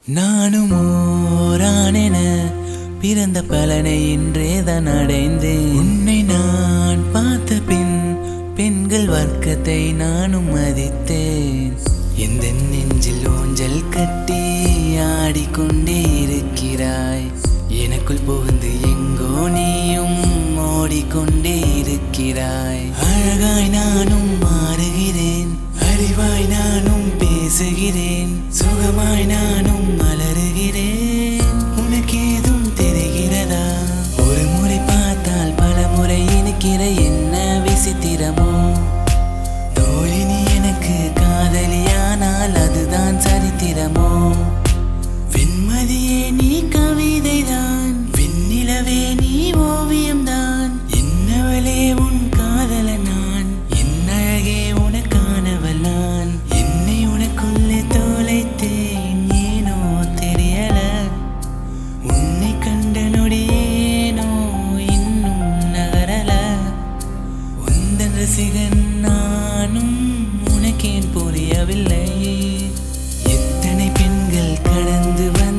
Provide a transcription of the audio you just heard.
நானும் ஓரானென பிறந்த பலனை இன்றே தான் அடைந்தேன் உன்னை நான் பார்த்த பின் பெண்கள் வர்க்கத்தை நானும் மதித்தேன் எந்த நெஞ்சில் ஊஞ்சல் கட்டி ஆடிக்கொண்டே இருக்கிறாய் எனக்குள் புகுந்து எங்கோ நீயும் ஓடிக்கொண்டே இருக்கிறாய் அழகாய் நானும் மாறுகிறேன் அறிவாய் நானும் பேசுகிறேன் சுகமாய் நானும் மலருகிறேன் உனக்கு ஏதும் தெரிகிறதா ஒரு முறை பார்த்தால் பல முறை இனிக்கிற என்ன விசித்திரமோ தோழினி எனக்கு காதலியானால் அதுதான் சரித்திரமோ வெண்மதியே நீ கவிதைதான் வெண்ணிலவே நீ ஓவியம்தான் என்னவளே உன் காதல நான் என் அழகே உனக்கானவள் நான் என்னை உனக்குள்ளே தோலைத்தேன் ஏனோ தெரியல உன்னை கண்ட நொடியேனோ இன்னும் நகரல உந்தன் ரசிகன் நானும் உனக்கேன் புரியவில்லை எத்தனை பெண்கள் கடந்து வந்த